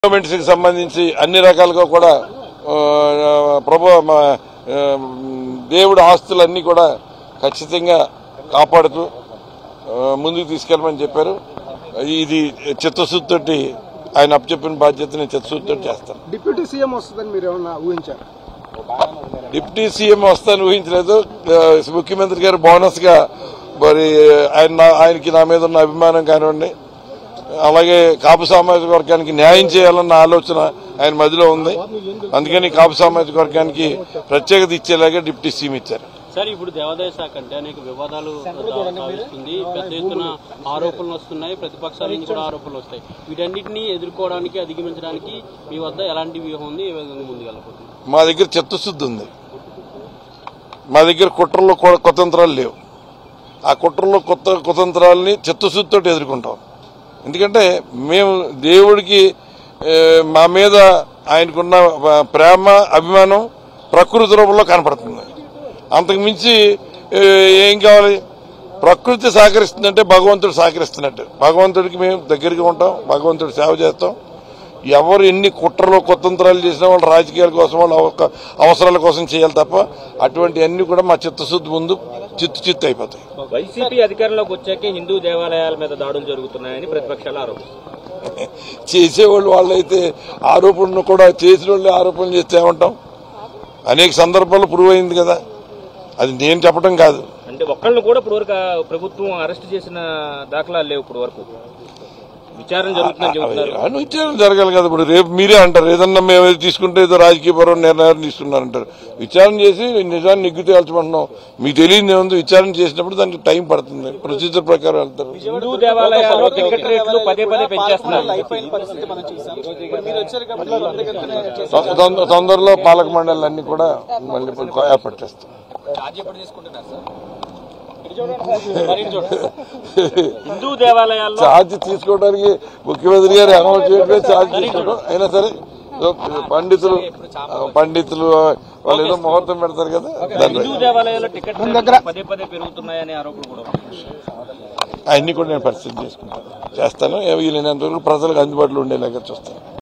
Endowments కి సంబంధించి అన్ని రకాలుగా కూడా ఆ, ప్రభు మా, ఆ, దేవుడి ఆస్తులన్నీ కూడా ఖచ్చితంగా కాపాడుతూ ఆ, ముందుకు తీసుకెళ్ళమని చెప్పారు ఇది చిత్తశుద్ధితోటి ఆయన అప్పచెప్పిన బాధ్యతని చిత్తశుద్ధితో చేస్తాను డిప్యూటీ సీఎం వస్తుందని మీరు ఏమన్నా ఊహించారు డిప్యూటీ సీఎం వస్తాను ఊహించలేదు ఆ, ముఖ్యమంత్రి గారు బోనస్ గా మరి ఆయన నా- ఆయనకి నా మీద ఉన్న అభిమానం కానివ్వండి అలాగే కాపు సామాజిక వర్గానికి న్యాయం చేయాలన్న ఆలోచన ఆయన మధ్యలో ఉంది అందుకని కాపు సామాజిక వర్గానికి ప్రత్యేకత ఇచ్చేలాగా డిప్యూటీ సీఎం ఇచ్చారు సార్ ఇప్పుడు దేవాదాయ శాఖ అంటే అనేక వివాదాలు సాగిస్తుంది పెద్ద ఎత్తున ఆరోపణలు వస్తున్నాయి ప్రతిపక్షాల నుంచి కూడా ఆరోపణలు వస్తాయి వీటన్నిటిని ఎదుర్కోవడానికి అధిగమించడానికి మీ వద్ద ఎలాంటి వ్యూహం ఉంది ఏ విధంగా ముందుకెళ్ళబోతుంది మా దగ్గర చిత్తశుద్ధి ఉంది మా దగ్గర కుట్రలో కొ- కుతంత్రాలు లేవు ఆ కుట్రలో కొత్త కుతంత్రాలని చిత్తశుద్ధితో ఎదుర్కొంటాం ఎందుకంటే మేము దేవుడికి ఏ, మా మీద ఆయనకున్న ప- ప్రేమ అభిమానం ప్రకృతి రూపంలో కనపడుతుంది అంతకు మించి ఏ, ఏం కావాలి ప్రకృతి సహకరిస్తుందంటే భగవంతుడు సహకరిస్తున్నట్టు భగవంతుడికి మేము దగ్గరగా ఉంటాం భగవంతుడు సేవ చేస్తాం ఎవరు ఎన్ని కుట్రలు కుతంత్రాలు చేసినా వాళ్ళు రాజకీయాల కోసం వాళ్ళ అవ- అవసరాల కోసం చేయాలి తప్ప అటువంటి అన్ని కూడా మా చిత్తశుద్ధి ముందు చిత్తు చిత్తు అయిపోతాయి వైసీపీ అధికారంలోకి వచ్చాకే హిందూ దేవాలయాల మీద దాడులు జరుగుతున్నాయని ప్రతిపక్షాలు ఆరోపిస్తున్నారు చేసేవాళ్ళు వాళ్ళైతే ఆరోపణలు కూడా చేసిన వాళ్ళే ఆరోపణలు చేస్తే ఏమంటాం అనేక సందర్భాల్లో ప్రూవ్ అయింది కదా అది నేను చెప్పడం కాదు అంటే ఒక్కళ్ళని కూడా ఇప్పుడు వరకు ప్రభుత్వం అరెస్ట్ చేసిన దాఖలాలు లేవు ఇప్పుడు వరకు విచారణ జరుగుతుందని చెబుతున్నారు అవి విచారణ జరగాలి కదా ఇప్పుడు రేపు మీరే అంటారు ఏదన్నా మేము ఏదో తీసుకుంటే ఏదో రాజకీయపరమైన నిర్ణయాలు తీసుకున్నారంటారు విచారణ చేసి నిజాన్ని నిగ్గు తేల్చమంటున్నాం మీకు తెలియదు ఏముంది విచారణ చేసినప్పుడు దానికి టైం పడుతుంది ప్రొసీజర్ ప్రకారం వెళ్తారు హిందూ దేవాలయాల్లో టికెట్ రేట్లు పదే పదే పెంచేస్తున్నారు తొ- తొంద- తొందరలో పాలక మండలి కూడా మళ్ళీ ఏర్పాటు చేస్తాం హిందూ దేవాలయాల్లో ఛార్జ్ తీసుకోవడానికి ముఖ్యమంత్రి గారు అనౌన్స్ చేయడమే ఛార్జ్ తీసుకోవడం అయినా సరే ఏదో పండితులు పండితులు వాళ్ళు ఏదో ముహూర్తం పెడతారు కదా దాన్ని హిందూ దేవాలయాల్లో టికెట్ రేట్లు పదే పదే పెరుగుతున్నాయనే ఆరోపణలు కూడా ఉన్నాయి. అవన్నీ కూడా నేను పరిస్థితి చేసుకుంటాను చేస్తాను వీలైనంత వరకు ప్రజలకు అందుబాటులో ఉండేలాగా చూస్తాను